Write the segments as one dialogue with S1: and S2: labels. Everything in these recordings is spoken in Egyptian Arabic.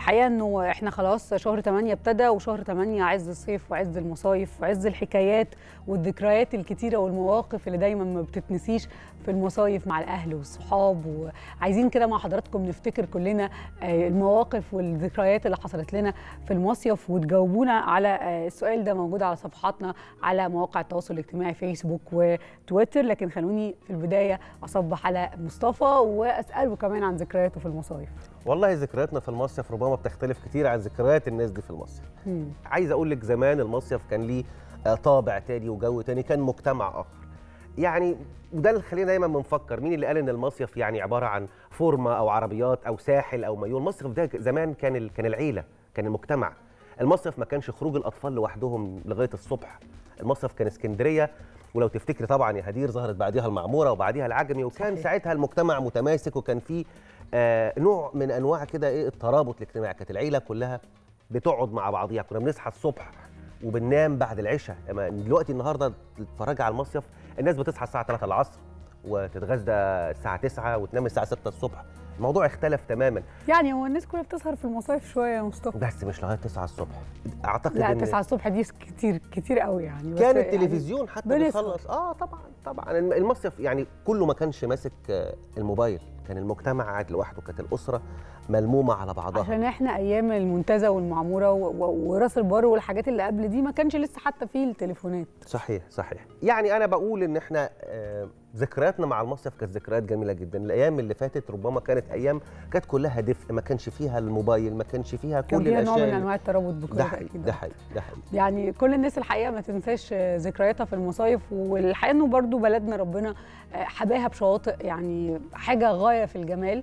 S1: الحقيقه انه احنا خلاص شهر 8 ابتدى وشهر 8 عز الصيف وعز المصايف وعز الحكايات والذكريات الكتيره والمواقف اللي دايما ما بتتنسيش في المصايف مع الاهل والصحاب وعايزين كده مع حضراتكم نفتكر كلنا آه، المواقف والذكريات اللي حصلت لنا في المصيف وتجاوبونا على آه، السؤال ده موجود على صفحاتنا على مواقع التواصل الاجتماعي فيسبوك وتويتر لكن خلوني في البدايه اصبح على مصطفى واساله كمان عن ذكرياته في المصايف
S2: والله ذكرياتنا في المصيف ربما بتختلف كتير عن ذكريات الناس دي في المصيف
S1: مم.
S2: عايز اقول لك زمان المصيف كان ليه آه، طابع تاني وجو تاني كان مجتمع اخر يعني وده اللي خلينا دايما بنفكر مين اللي قال ان المصيف يعني عباره عن فورمه او عربيات او ساحل او مايو المصيف ده زمان كان ال- كان العيله كان المجتمع المصيف ما كانش خروج الاطفال لوحدهم لغايه الصبح المصيف كان اسكندريه ولو تفتكري طبعا يا هدير ظهرت بعديها المعموره وبعديها العجمي وكان
S1: صحيح.
S2: ساعتها المجتمع متماسك وكان في آه نوع من انواع كده ايه الترابط الاجتماعي كانت العيله كلها بتقعد مع بعضيها كنا بنصحى الصبح وبننام بعد العشاء اما دلوقتي النهارده تتفرجي على المصيف الناس بتصحى الساعه 3 العصر وتتغدى الساعه 9 وتنام الساعه 6 الصبح الموضوع اختلف تماما
S1: يعني هو الناس كلها بتسهر في المصايف شويه يا مصطفى
S2: بس مش لغايه 9 الصبح اعتقد
S1: لا
S2: ان
S1: 9 الصبح دي كتير كتير قوي يعني بس
S2: كان
S1: يعني
S2: التلفزيون حتى
S1: بنسهر.
S2: بيخلص اه طبعا طبعا المصيف يعني كله ما كانش ماسك آه، الموبايل كان المجتمع قاعد لوحده كانت الاسره ملمومه على بعضها
S1: عشان احنا ايام المنتزه والمعموره و- و- وراس البر والحاجات اللي قبل دي ما كانش لسه حتى فيه التليفونات
S2: صحيح صحيح يعني انا بقول ان احنا آه، ذكرياتنا مع المصيف كانت ذكريات جميله جدا الايام اللي فاتت ربما كانت ايام كانت كلها دفء ما كانش فيها الموبايل ما كانش فيها
S1: كان
S2: كل
S1: فيها نوع
S2: الاشياء
S1: من
S2: اللي-
S1: انواع الترابط بكل
S2: ده حقيقي
S1: تاكيد
S2: ده حقيقي ده حقيقي
S1: يعني كل الناس الحقيقه ما تنساش ذكرياتها في المصايف والحقيقه انه برضو بلدنا ربنا حباها بشواطئ يعني حاجه غايه في الجمال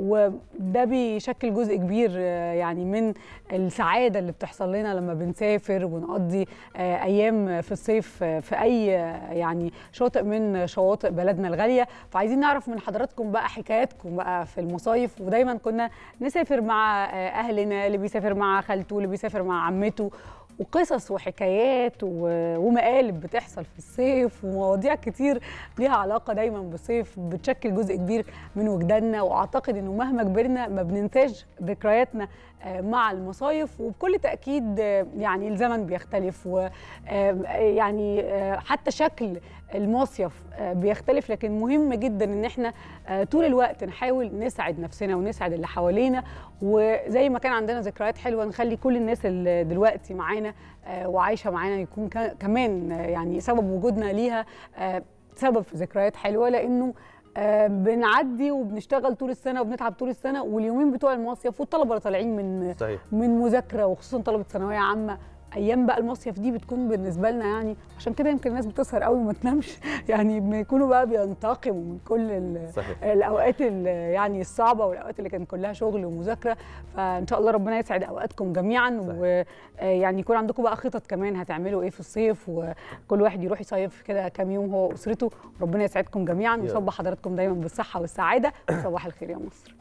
S1: وده بيشكل جزء كبير يعني من السعاده اللي بتحصل لنا لما بنسافر ونقضي ايام في الصيف في اي يعني شاطئ من شواطئ بلدنا الغاليه فعايزين نعرف من حضراتكم بقى حكاياتكم بقى في المصايف ودايما كنا نسافر مع اهلنا اللي بيسافر مع خالته اللي بيسافر مع عمته وقصص وحكايات و- ومقالب بتحصل في الصيف ومواضيع كتير ليها علاقة دايما بالصيف بتشكل جزء كبير من وجداننا وأعتقد أنه مهما كبرنا ما بننساش ذكرياتنا آه، مع المصايف وبكل تأكيد آه، يعني الزمن بيختلف ويعني حتى شكل المصيف آه، بيختلف لكن مهم جدا ان احنا آه، طول الوقت نحاول نسعد نفسنا ونسعد اللي حوالينا وزي ما كان عندنا ذكريات حلوه نخلي كل الناس اللي دلوقتي معانا آه، وعايشه معانا يكون ك- كمان آه، يعني سبب وجودنا ليها آه، سبب في ذكريات حلوه لانه آه، بنعدي وبنشتغل طول السنه وبنتعب طول السنه واليومين بتوع المصيف والطلبه اللي طالعين من
S2: صحيح
S1: من مذاكره وخصوصا طلبه ثانويه عامه ايام بقى المصيف دي بتكون بالنسبه لنا يعني عشان كده يمكن الناس بتسهر قوي وما تنامش يعني بيكونوا بقى بينتقموا من كل ال-
S2: صحيح
S1: الاوقات ال- يعني الصعبه والاوقات اللي كان كلها شغل ومذاكره فان شاء الله ربنا يسعد اوقاتكم جميعا
S2: صحيح.
S1: ويعني يكون عندكم بقى خطط كمان هتعملوا ايه في الصيف وكل واحد يروح يصيف كده كام يوم هو واسرته ربنا يسعدكم جميعا
S2: يا رب.
S1: ويصبح حضراتكم دايما بالصحه والسعاده وصباح الخير يا مصر